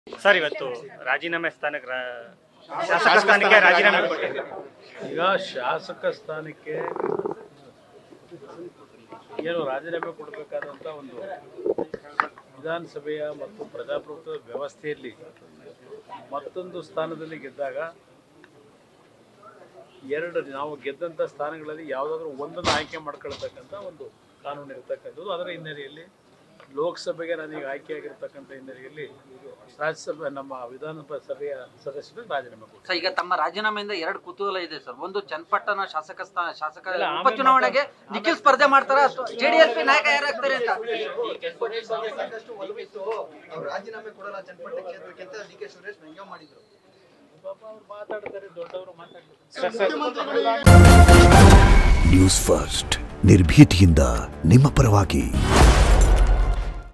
sir ಇವತ್ತು ರಾಜೀನಾಮೆ ಸ್ಥಾನಕ್ಕೆ ರಾ- ಶಾಸಕ ಸ್ಥಾನಕ್ಕೆ ರಾಜೀನಾಮೆ ಕೊಟ್ಟಿದ್ದೀರಿ ಈಗ ಶಾಸಕ ಸ್ಥಾನಕ್ಕೆ ಏನು ರಾಜೀನಾಮೆ ಕೊಡಬೇಕಾದಂಥ ಒಂದು ವಿಧಾನಸಭೆಯ ಮತ್ತು ಪ್ರಜಾಪ್ರಭುತ್ವದ ವ್ಯವಸ್ಥೆಯಲ್ಲಿ ಮತ್ತೊಂದು ಸ್ಥಾನದಲ್ಲಿ ಗೆದ್ದಾಗ ಎರಡು ನಾವು ಗೆದ್ದಂಥ ಸ್ಥಾನಗಳಲ್ಲಿ ಯಾವುದಾದ್ರೂ ಒಂದನ್ನು ಆಯ್ಕೆ ಮಾಡ್ಕೊಳ್ತಕ್ಕಂಥ ಒಂದು ಕಾನೂನು ಇರತಕ್ಕಂಥದ್ದು ಅದರ ಹಿನ್ನೆಲೆಯಲ್ಲಿ ಲೋಕಸಭೆಗೆ ನನಗೆ ಆಯ್ಕೆಯಾಗಿರ್ತಕ್ಕಂಥ ಹಿನ್ನೆಲೆಯಲ್ಲಿ ರಾಜ್ಯಸಭೆ ನಮ್ಮ ವಿಧಾನಸಭೆಯ ಸದಸ್ಯರು ರಾಜೀನಾಮೆ ಕೊಡ್ತಾರೆ ಸರ್ ಈಗ ತಮ್ಮ ರಾಜೀನಾಮೆಯಿಂದ ಎರಡು ಕುತೂಹಲ ಇದೆ ಸರ್ ಒಂದು ಚನ್ನಪಟ್ಟಣ ಶಾಸಕ ಸ್ಥಾನ ಶಾಸಕ ಇಲ್ಲ, ಆಮೇಲೆ ಉಪಚುನಾವಣೆಗೆ ನಿಖಿಲ್ ಸ್ಪರ್ಧೆ ಮಾಡ್ತಾರ ಜೆಡಿಎಸ್ ಪಿ ನಾಯಕ ಯಾರಾಗ್ತಾರೆ ಅಂತ ಸಾಕಷ್ಟು ಒಲವಿತ್ತು ಅವ್ರು ರಾಜೀನಾಮೆ ಕೊಡಲ್ಲ ಚನ್ನಪಟ್ಟ ಕ್ಷೇತ್ರಕ್ಕೆ ಅಂತ ಡಿ ಕೆ ಸುರೇಶ್ ವ್ಯಂಗ್ಯ ಮಾಡಿದ್ರು ಪಾಪ ಅವ್ರು ಮಾತಾಡ್ತಾರೆ ದೊಡ್ಡವರು ಮಾತಾಡ್ತಾರೆ ನ್ಯೂಸ್ ಫಸ್ಟ್ ನಿರ್ಭೀತಿಯಿಂದ ನಿಮ್ಮ ಪರವಾಗಿ